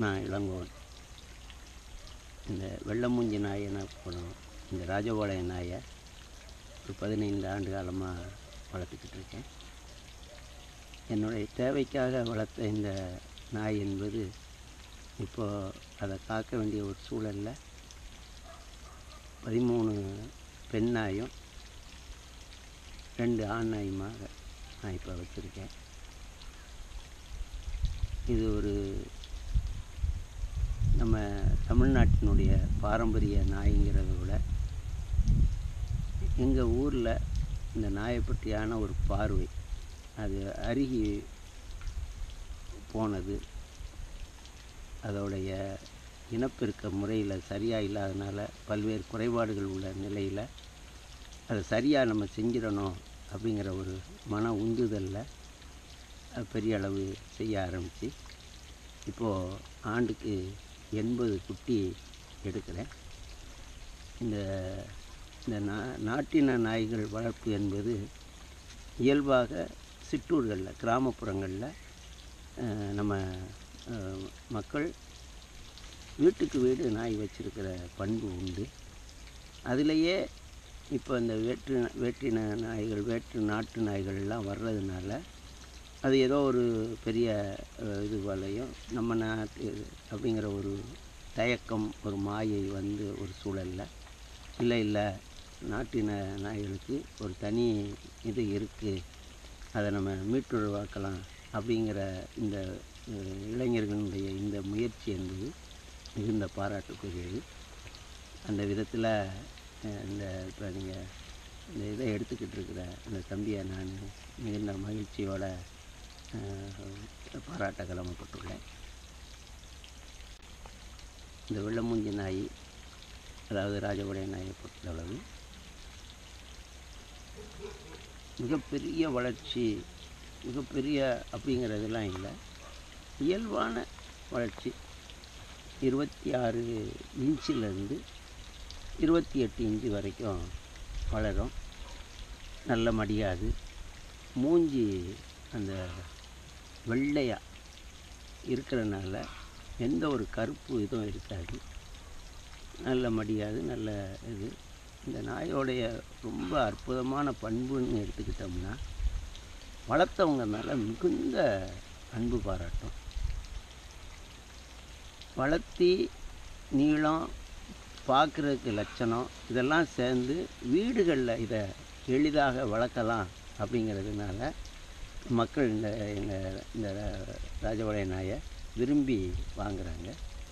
நான் இளங்கோவன் இந்த வெள்ளமூஞ்சி நாய் எனப்படும் இந்த ராஜபாளைய நாயை ஒரு பதினைந்து ஆண்டு காலமாக வளர்த்துக்கிட்டு இருக்கேன் என்னுடைய தேவைக்காக வளர்த்த இந்த நாய் என்பது இப்போது அதை காக்க வேண்டிய ஒரு சூழலில் பதிமூணு பெண் நாயும் ரெண்டு ஆண் நாயுமாக நான் இப்போ வச்சுருக்கேன் இது ஒரு நம்ம தமிழ்நாட்டினுடைய பாரம்பரிய நாய்ங்கிறத விட எங்கள் ஊரில் இந்த நாயை பற்றியான ஒரு பார்வை அது அருகி போனது அதோடைய இனப்பெருக்க முறையில் சரியாக இல்லாதனால பல்வேறு குறைபாடுகள் உள்ள நிலையில் அதை சரியாக நம்ம செஞ்சிடணும் அப்படிங்கிற ஒரு மன உந்துதலில் அது பெரிய அளவு செய்ய ஆரம்பித்து இப்போது ஆண்டுக்கு எண்பது குட்டி எடுக்கிறேன் இந்த இந்த நா நாட்டின நாய்கள் வளர்ப்பு என்பது இயல்பாக சிற்றூர்களில் கிராமப்புறங்களில் அஹ், நம்ம அஹ், மக்கள் வீட்டுக்கு வீடு நாய் வச்சிருக்கிற பண்பு உண்டு அதிலேயே இப்போ இந்த வேற்று வேற்றின நாய்கள் வேற்று நாட்டு நாய்கள் எல்லாம் வர்றதுனால அது ஏதோ ஒரு பெரிய அஹ், இது போலையும் நம்ம நாட்டு அப்படிங்கிற ஒரு தயக்கம் ஒரு மாயை வந்து ஒரு சூழலில் இல்லை இல்லை நாட்டின நாய்களுக்கு ஒரு தனி இது இருக்குது அதை நம்ம மீட்டுருவாக்கலாம் அப்படிங்கிற இந்த அஹ், இளைஞர்களுடைய இந்த முயற்சி என்பது மிகுந்த பாராட்டுக்குரியது அந்த விதத்தில் இந்த இப்போ நீங்கள் இந்த இதை எடுத்துக்கிட்டு இருக்கிற அந்த தம்பியை நான் மிகுந்த மகிழ்ச்சியோட அஹ், பாராட்ட கடமைப்பட்டுள்ளேன் இந்த வெள்ளமூஞ்சி நாய் அதாவது ராஜபாளைய நாயை பொறுத்தளவு மிகப்பெரிய வளர்ச்சி மிகப்பெரிய அப்படிங்கிறதெல்லாம் இல்லை இயல்பான வளர்ச்சி இருபத்தி ஆறு இன்ச்சிலேருந்து இருபத்தி எட்டு இன்ச்சு வரைக்கும் வளரும் நல்ல மடியாது மூஞ்சி அந்த வெள்ளையாக இருக்கிறனால எந்த ஒரு கருப்பு இதுவும் இருக்காது நல்ல மடியாது நல்ல இது இந்த நாயோடைய ரொம்ப அற்புதமான பண்புன்னு எடுத்துக்கிட்டோம்னா வளர்த்தவங்க மேலே மிகுந்த அன்பு பாராட்டும் வளர்த்தி நீளம் பார்க்குறதுக்கு லட்சணம் இதெல்லாம் சேர்ந்து வீடுகளில் இதை எளிதாக வளர்க்கலாம் அப்படிங்கிறதுனால மக்கள் இந்த எங்கள் இந்த ராஜபாளைய நாயை விரும்பி வாங்குறாங்க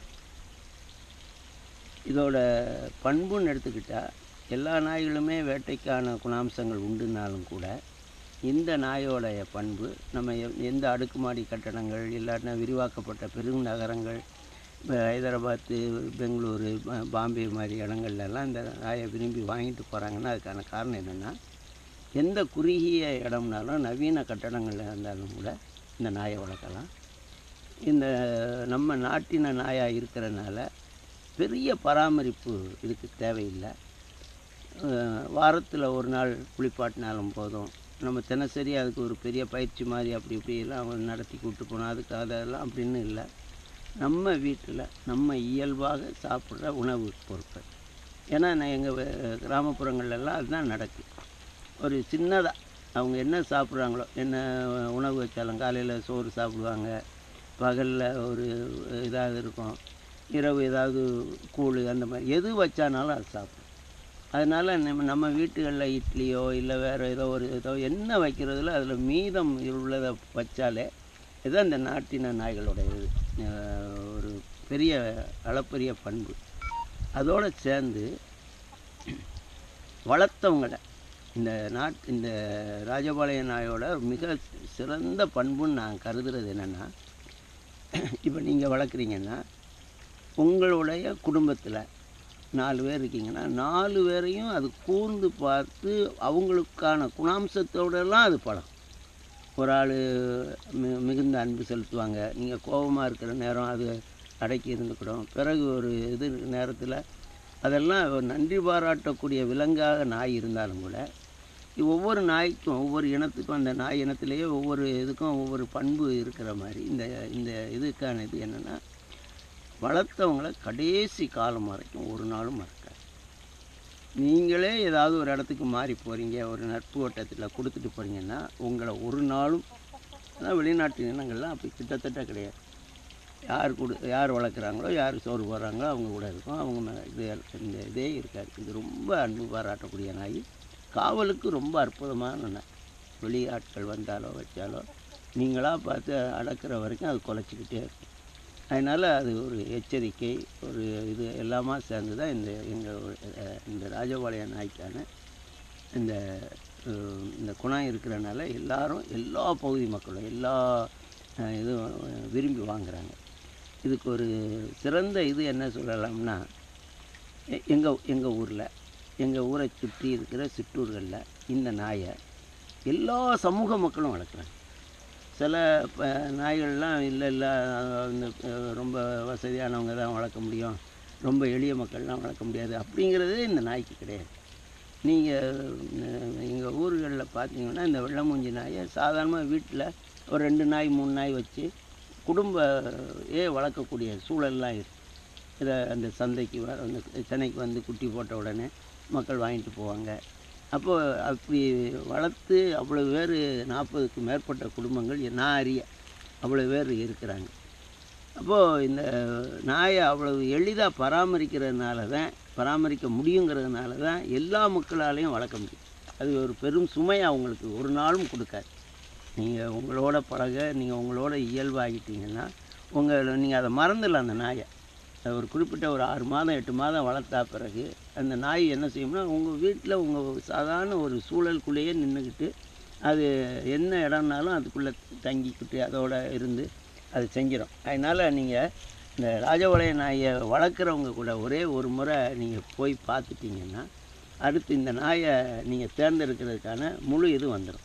இதோட பண்புன்னு எடுத்துக்கிட்டால் எல்லா நாய்களுமே வேட்டைக்கான குணாம்சங்கள் உண்டுனாலும் கூட இந்த நாயோடைய பண்பு நம்ம எ- எந்த அடுக்குமாடி கட்டடங்கள் இல்லாட்டினா விரிவாக்கப்பட்ட பெருநகரங்கள் இப்போ ஹைதராபாத்து பெங்களூரு ப- பாம்பே மாதிரி இடங்கள்ல எல்லாம் இந்த நாயை விரும்பி வாங்கிட்டு போகிறாங்கன்னா அதுக்கான காரணம் என்னென்னா எந்த குறுகிய இடம்னாலும் நவீன கட்டடங்களில் இருந்தாலும் கூட இந்த நாயை வளர்க்கலாம் இந்த நம்ம நாட்டின நாயாக இருக்கிறனால பெரிய பராமரிப்பு இதுக்கு தேவையில்லை வாரத்தில் ஒரு நாள் குளிப்பாட்டினாலும் போதும் நம்ம தினசரி அதுக்கு ஒரு பெரிய பயிற்சி மாதிரி அப்படி இப்படியெல்லாம் அவன் நடத்தி கூட்டு போனோம் அதுக்கு அதெல்லாம் அப்படின்னு இல்லை நம்ம வீட்டில் நம்ம இயல்பாக சாப்பிட்ற உணவு பொருட்கள் ஏன்னா நான் எங்கள் கிராமப்புறங்கள்லாம் அதுதான் நடக்குது ஒரு சின்னதாக அவங்க என்ன சாப்பிட்றாங்களோ என்ன உணவு வச்சாலும் காலையில் சோறு சாப்பிடுவாங்க பகலில் ஒரு இதாக இருக்கும் இரவு ஏதாவது கூழ் அந்த மாதிரி எது வச்சானாலும் அது சாப்பிடும் அதனால் நம்ம நம்ம வீட்டுகளில் இட்லியோ இல்லை வேறு ஏதோ ஒரு ஏதோ என்ன வைக்கிறதுல அதில் மீதம் உள்ளதை வச்சாலே இதுதான் இந்த நாட்டின நாய்களோட இது அஹ் ஒரு பெரிய அளப்பரிய பண்பு அதோடு சேர்ந்து வளர்த்தவங்களை இந்த நாட் இந்த ராஜபாளைய நாயோட மிக சிறந்த பண்புன்னு நான் கருதுறது என்னென்னா இப்போ நீங்கள் வளர்க்குறீங்கன்னா உங்களுடைய குடும்பத்தில் நாலு பேர் இருக்கீங்கன்னா நாலு பேரையும் அது கூர்ந்து பார்த்து அவங்களுக்கான குணாம்சத்தோடலாம் அது பழம் ஒரு ஆள் மி மிகுந்த அன்பு செலுத்துவாங்க நீங்கள் கோபமாக இருக்கிற நேரம் அது அடக்கி இருந்துக்கிடும் பிறகு ஒரு இது நேரத்தில் அதெல்லாம் ஒரு நன்றி பாராட்டக்கூடிய விலங்காக நாய் இருந்தாலும் கூட இது ஒவ்வொரு நாய்க்கும் ஒவ்வொரு இனத்துக்கும் அந்த நாய் இனத்திலேயே ஒவ்வொரு இதுக்கும் ஒவ்வொரு பண்பு இருக்கிற மாதிரி இந்த இந்த இதுக்கான இது என்னென்னா வளர்த்தவங்கள கடைசி காலம் வரைக்கும் ஒரு நாளும் மறக்காது நீங்களே ஏதாவது ஒரு இடத்துக்கு மாறி போகிறீங்க ஒரு நட்பு வட்டத்தில் கொடுத்துட்டு போகிறீங்கன்னா உங்களை ஒரு நாளும் ஆனால் வெளிநாட்டு இனங்கள்லாம் அப்படி கிட்டத்தட்ட கிடையாது யார் கொடு யார் வளர்க்குறாங்களோ யார் சோறு போடுறாங்களோ அவங்க கூட இருக்கும் அவங்க மே- இது இந்த இதே இருக்காது இது ரொம்ப அன்பு பாராட்டக்கூடிய நாய் காவலுக்கு ரொம்ப அற்புதமான நாய் வெளியாட்கள் வந்தாலோ வச்சாலோ நீங்களாக பார்த்து அடக்கிற வரைக்கும் அது குலைச்சிக்கிட்டே இருக்கும் அதனால் அது ஒரு எச்சரிக்கை ஒரு இது எல்லாமா சேர்ந்து தான் இந்த எங்கள் இந்த ராஜபாளையம் நாய்க்கான இந்த அஹ், இந்த குணம் இருக்கிறனால எல்லாரும் எல்லா பகுதி மக்களும் எல்லா அஹ், இதுவும் விரும்பி வாங்குறாங்க இதுக்கு ஒரு சிறந்த இது என்ன சொல்லலாம்னா எங்கள் எங்கள் ஊரில் எங்கள் ஊரை சுற்றி இருக்கிற சிற்றூர்களில் இந்த நாயை எல்லா சமூக மக்களும் வளர்க்குறாங்க சில ப- நாய்கள்லாம் இல்லை இல்லை இந்த அஹ், ரொம்ப வசதியானவங்க தான் வளர்க்க முடியும் ரொம்ப எளிய மக்கள்லாம் வளர்க்க முடியாது அப்படிங்கிறது இந்த நாய்க்கு கிடையாது நீங்கள் எங்கள் ஊர்களில் பார்த்தீங்கன்னா இந்த வெள்ளமூஞ்சி நாயை சாதாரணமாக வீட்டில் ஒரு ரெண்டு நாய் மூணு நாய் வச்சு குடும்ப ஏ வளர்க்கக்கூடிய சூழல்லாம் இருக்குது இதை அந்த சந்தைக்கு வ அந்த சென்னைக்கு வந்து குட்டி போட்ட உடனே மக்கள் வாங்கிட்டு போவாங்க அப்போது அப்படி வளர்த்து அவ்வளோ பேர் நாற்பதுக்கு மேற்பட்ட குடும்பங்கள் நான் அறிய அவ்வளோ பேர் இருக்கிறாங்க அப்போது இந்த நாயை அவ்வளவு எளிதாக பராமரிக்கிறதுனால தான் பராமரிக்க முடியுங்கிறதுனால தான் எல்லா மக்களாலையும் வளர்க்க முடியும் அது ஒரு பெரும் சுமை அவங்களுக்கு ஒரு நாளும் கொடுக்காது நீங்கள் உங்களோட பழக நீங்கள் உங்களோட இயல்பாகிட்டீங்கன்னா உங்களை நீங்கள் அதை மறந்துடலாம் அந்த நாயை அது ஒரு குறிப்பிட்ட ஒரு ஆறு மாதம் எட்டு மாதம் வளர்த்தா பிறகு அந்த நாய் என்ன செய்யும்னா உங்கள் வீட்டில் உங்கள் சாதாரண ஒரு சூழலுக்குள்ளேயே நின்றுக்கிட்டு அது என்ன இடம்னாலும் அதுக்குள்ளே தங்கிக்கிட்டு அதோட இருந்து அது செஞ்சிடும் அதனால் நீங்கள் இந்த ராஜபாளைய நாயை வளர்க்குறவங்க கூட ஒரே ஒரு முறை நீங்கள் போய் பார்த்துட்டீங்கன்னா அடுத்து இந்த நாயை நீங்கள் தேர்ந்தெடுக்கிறதுக்கான முழு இது வந்துடும்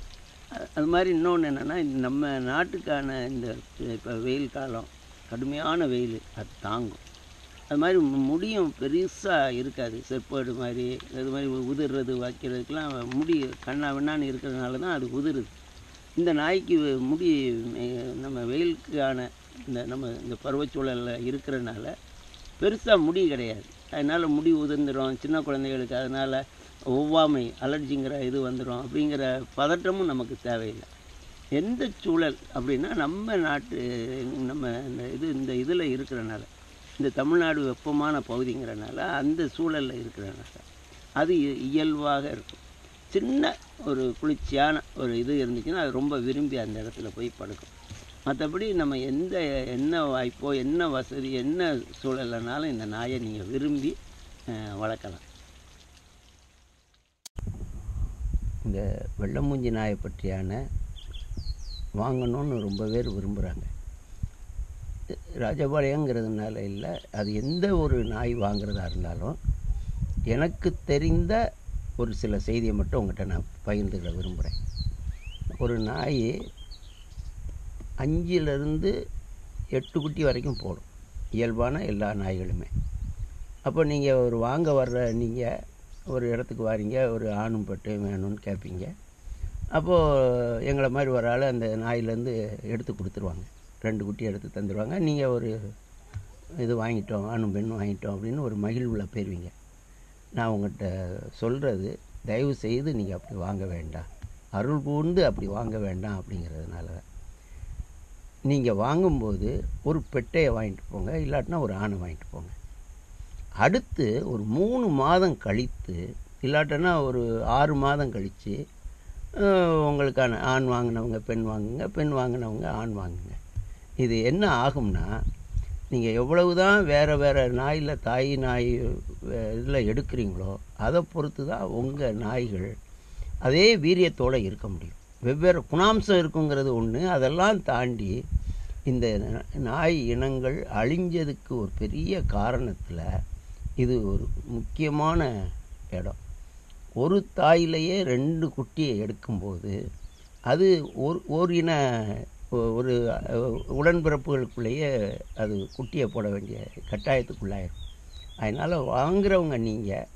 அது அது மாதிரி இன்னொன்று என்னென்னா நம்ம நாட்டுக்கான இந்த இப்போ வெயில் காலம் கடுமையான வெயில் அது தாங்கும் அது மாதிரி மு- முடியும் பெருசாக இருக்காது செப்பேடு மாதிரி அது மாதிரி உதிர்றது வைக்கிறதுக்கெலாம் முடி கண்ணா விண்ணான்னு இருக்கிறதுனால தான் அது உதிருது இந்த நாய்க்கு முடி மே- நம்ம வெயிலுக்கான இந்த நம்ம இந்த பருவச்சூழலில் இருக்கிறனால பெருசாக முடி கிடையாது அதனால் முடி உதிர்ந்துடும் சின்ன குழந்தைகளுக்கு அதனால் ஒவ்வாமை அலர்ஜிங்கிற இது வந்துடும் அப்படிங்கிற பதட்டமும் நமக்கு தேவையில்லை எந்த சூழல் அப்படின்னா நம்ம நாட்டு நம்ம இந்த இது இந்த இதில் இருக்கிறனால இந்த தமிழ்நாடு வெப்பமான பகுதிங்கிறனால அந்த சூழலில் இருக்கிறனால அது இ- இயல்பாக இருக்கும் சின்ன ஒரு குளிர்ச்சியான ஒரு இது இருந்துச்சுன்னா அது ரொம்ப விரும்பி அந்த இடத்துல போய் படுக்கும் மற்றபடி நம்ம எந்த என்ன வாய்ப்போ என்ன வசதி என்ன சூழல்னாலும் இந்த நாயை நீங்கள் விரும்பி அஹ், வளர்க்கலாம் இந்த வெள்ளமூஞ்சி நாயை பற்றியான வாங்கணும்னு ரொம்ப பேர் விரும்புகிறாங்க ராஜபாளையங்கிறதுனால இல்லை அது எந்த ஒரு நாய் வாங்குறதா இருந்தாலும் எனக்கு தெரிந்த ஒரு சில செய்தியை மட்டும் உங்கள்கிட்ட நான் பகிர்ந்துக்க விரும்புகிறேன் ஒரு நாய் அஞ்சிலிருந்து எட்டு குட்டி வரைக்கும் போடும் இயல்பான எல்லா நாய்களுமே அப்போ நீங்கள் ஒரு வாங்க வர்ற நீங்கள் ஒரு இடத்துக்கு வாரீங்க ஒரு ஆணும் பட்டு வேணும்னு கேட்பீங்க அப்போது எங்களை மாதிரி ஒரு ஆள் அந்த நாயிலேருந்து எடுத்து கொடுத்துருவாங்க ரெண்டு குட்டி எடுத்து தந்துடுவாங்க நீங்கள் ஒரு இது வாங்கிட்டோம் ஆணும் பெண்ணும் வாங்கிட்டோம் அப்படின்னு ஒரு மகிழ்வில் போயிருவீங்க நான் உங்கள்கிட்ட சொல்கிறது தயவு செய்து நீங்கள் அப்படி வாங்க வேண்டாம் அருள் கூர்ந்து அப்படி வாங்க வேண்டாம் அப்படிங்கிறதுனால தான் நீங்கள் வாங்கும்போது ஒரு பெட்டையை வாங்கிட்டு போங்க இல்லாட்டினா ஒரு ஆணை வாங்கிட்டு போங்க அடுத்து ஒரு மூணு மாதம் கழித்து இல்லாட்டினா ஒரு ஆறு மாதம் கழித்து உங்களுக்கான ஆண் வாங்கினவங்க பெண் வாங்குங்க பெண் வாங்கினவங்க ஆண் வாங்குங்க இது என்ன ஆகும்னா நீங்கள் எவ்வளவு தான் வேறு வேறு நாயில் தாய் நாய் இதில் எடுக்கிறீங்களோ அதை பொறுத்து தான் உங்கள் நாய்கள் அதே வீரியத்தோடு இருக்க முடியும் வெவ்வேறு குணாம்சம் இருக்குங்கிறது ஒன்று அதெல்லாம் தாண்டி இந்த ந- நாய் இனங்கள் அழிஞ்சதுக்கு ஒரு பெரிய காரணத்தில் இது ஒரு முக்கியமான இடம் ஒரு தாயிலேயே ரெண்டு குட்டியை எடுக்கும்போது அது ஒரு ஓர் இன ஒ- ஒரு அஹ், உடன்பிறப்புகளுக்குள்ளேயே அது குட்டியை போட வேண்டிய கட்டாயத்துக்குள்ளாயிரும் அதனால் வாங்குறவங்க நீங்கள்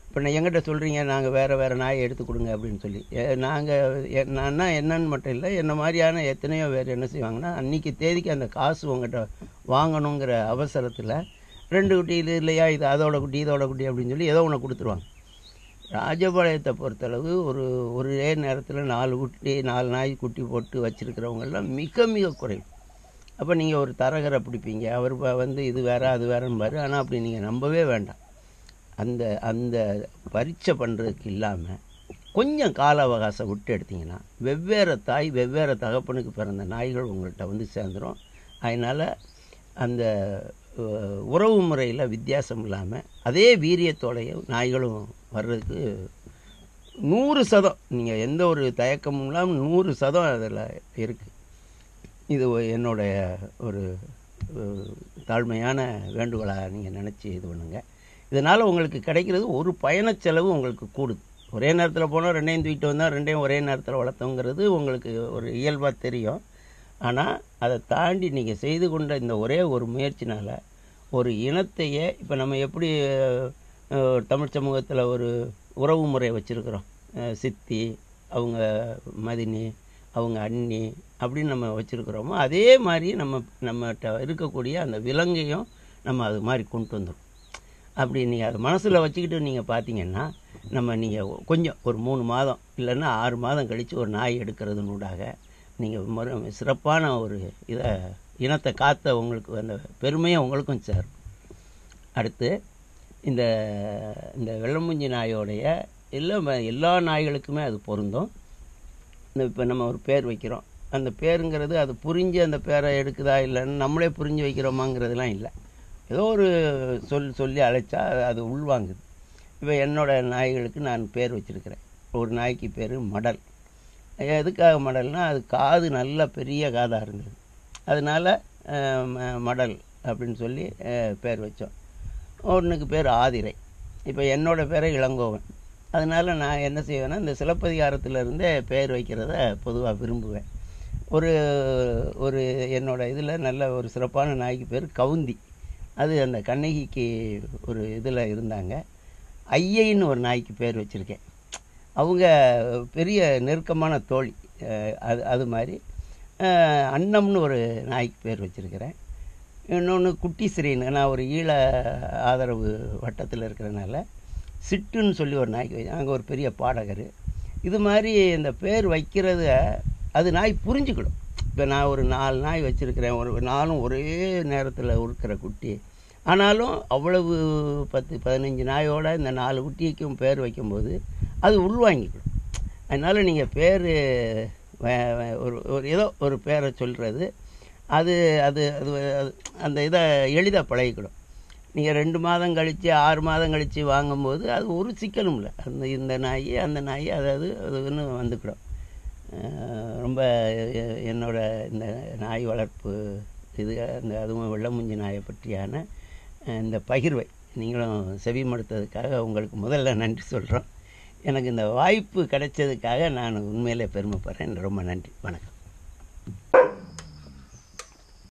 இப்போ நான் எங்கிட்ட சொல்கிறீங்க நாங்கள் வேறு வேறு நாயை எடுத்து கொடுங்க அப்படின்னு சொல்லி நாங்கள் நான் என்னன்னு மட்டும் இல்லை என்ன மாதிரியான எத்தனையோ பேர் என்ன செய்வாங்கன்னா அன்றைக்கி தேதிக்கு அந்த காசு உங்கள்கிட்ட வாங்கணுங்கிற அவசரத்தில் ரெண்டு குட்டி இது இல்லையா இது அதோட குட்டி இதோட குட்டி அப்படின்னு சொல்லி ஏதோ ஒன்று கொடுத்துருவாங்க ராஜபாளையத்தை பொறுத்தளவு ஒரு ஒரே நேரத்தில் நாலு குட்டி நாலு நாய் குட்டி போட்டு வச்சுருக்கிறவங்கெல்லாம் மிக மிக குறைவு அப்போ நீங்கள் ஒரு தரகரை பிடிப்பீங்க அவர் ப- வந்து இது வேற அது வேறம்பாரு ஆனால் அப்படி நீங்கள் நம்பவே வேண்டாம் அந்த அந்த பரீட்சை பண்ணுறதுக்கு இல்லாமல் கொஞ்சம் கால அவகாசம் விட்டு எடுத்தீங்கன்னா வெவ்வேறு தாய் வெவ்வேறு தகப்பனுக்கு பிறந்த நாய்கள் உங்கள்கிட்ட வந்து சேர்ந்துடும் அதனால் அந்த அஹ், உறவு முறையில் வித்தியாசம் இல்லாமல் அதே வீரியத்தோடையும் நாய்களும் வர்றதுக்கு நூறு சதம் நீங்கள் எந்த ஒரு தயக்கமும் இல்லாமல் நூறு சதம் அதில் இருக்குது இது ஒ- என்னுடைய ஒரு அஹ், தாழ்மையான வேண்டுகோளாக நீங்கள் நினச்சி இது பண்ணுங்க இதனால் உங்களுக்கு கிடைக்கிறது ஒரு பயணச் செலவு உங்களுக்கு கூடுது ஒரே நேரத்தில் போனால் ரெண்டையும் தூக்கிட்டு வந்தால் ரெண்டையும் ஒரே நேரத்தில் வளர்த்தோங்கிறது உங்களுக்கு ஒரு இயல்பாக தெரியும் ஆனால் அதை தாண்டி நீங்கள் செய்து கொண்ட இந்த ஒரே ஒரு முயற்சினால் ஒரு இனத்தையே இப்போ நம்ம எப்படி அஹ், தமிழ் சமூகத்தில் ஒரு உறவு முறை வச்சுருக்குறோம் சித்தி அவங்க மதினி அவங்க அண்ணி அப்படின்னு நம்ம வச்சுருக்குறோமோ அதே மாதிரி நம்ம நம்மகிட்ட இருக்கக்கூடிய அந்த விலங்கையும் நம்ம அது மாதிரி கொண்டு வந்துடும் அப்படி நீங்கள் அதை மனசில் வச்சுக்கிட்டு நீங்கள் பார்த்தீங்கன்னா நம்ம நீங்கள் கொஞ்சம் ஒரு மூணு மாதம் இல்லைன்னா ஆறு மாதம் கழித்து ஒரு நாய் எடுக்கிறதுனூடாக நீங்கள் மறு சிறப்பான ஒரு இதை இனத்தை காத்த உங்களுக்கு அந்த பெருமையை உங்களுக்கும் சேரும் அடுத்து இந்த இந்த வெள்ளமுஞ்சி நாயோடைய எல்லா எல்லா நாய்களுக்குமே அது பொருந்தும் இந்த இப்போ நம்ம ஒரு பேர் வைக்கிறோம் அந்த பேருங்கிறது அது புரிஞ்சு அந்த பேரை எடுக்குதா இல்லைன்னு நம்மளே புரிஞ்சு வைக்கிறோமாங்கிறதுலாம் இல்லை ஏதோ ஒரு சொல் சொல்லி அழைச்சா அது உள்வாங்குது இப்போ என்னோட நாய்களுக்கு நான் பேர் வச்சிருக்கிறேன் ஒரு நாய்க்கு பேர் மடல் எதுக்காக மடல்னா அது காது நல்ல பெரிய காதாக இருந்தது அதனால அஹ், ம- மடல் அப்படின்னு சொல்லி அஹ், பேர் வச்சோம் ஒன்றுக்கு பேர் ஆதிரை இப்போ என்னோட பேரை இளங்கோவன் அதனால நான் என்ன செய்வேன்னா இந்த சிலப்பதிகாரத்துல இருந்தே பேர் வைக்கிறத பொதுவாக விரும்புவேன் ஒரு ஒரு என்னோட இதில் நல்ல ஒரு சிறப்பான நாய்க்கு பேர் கவுந்தி அது அந்த கண்ணகிக்கு ஒரு இதில் இருந்தாங்க ஐயைன்னு ஒரு நாய்க்கு பேர் வச்சுருக்கேன் அவங்க பெரிய நெருக்கமான தோழி அஹ் அது அது மாதிரி அஹ் அன்னம்னு ஒரு நாய்க்கு பேர் வச்சுருக்கிறேன் இன்னொன்று குட்டி ஸ்ரீன்னு நான் ஒரு ஈழ ஆதரவு வட்டத்தில் இருக்கிறனால சிட்டுன்னு சொல்லி ஒரு நாய்க்கு வை அங்கே ஒரு பெரிய பாடகர் இது மாதிரி இந்த பேர் வைக்கிறத அது நாய் புரிஞ்சுக்கிடும் இப்போ நான் ஒரு நாலு நாய் வச்சுருக்கிறேன் ஒரு நாலும் ஒரே நேரத்தில் உருக்கிற குட்டி ஆனாலும் அவ்வளவு பத்து பதினஞ்சு நாயோட இந்த நாலு குட்டிக்கும் பேர் வைக்கும்போது அது உள்வாங்கிக்கிடும் அதனால் நீங்கள் பேர் ஒரு ஒரு ஏதோ ஒரு பேரை சொல்கிறது அது அது அது அது- அந்த இதை எளிதாக பழகிக்கிடும் நீங்கள் ரெண்டு மாதம் கழித்து ஆறு மாதம் கழித்து வாங்கும்போது அது ஒரு சிக்கலும் இல்லை அந்த இந்த நாய் அந்த நாய் அதாவது அதுன்னு வந்துக்கிடும் அஹ் ரொம்ப எ- என்னோட இந்த நாய் வளர்ப்பு இது அந்த அதுவும் வெள்ளமுஞ்சி நாயை பற்றியான அஹ், இந்த பகிர்வை நீங்களும் செவிமடுத்ததுக்காக உங்களுக்கு முதல்ல நன்றி சொல்கிறோம் எனக்கு இந்த வாய்ப்பு கிடைச்சதுக்காக நான் உண்மையிலே பெருமைப்படுறேன் ரொம்ப நன்றி வணக்கம்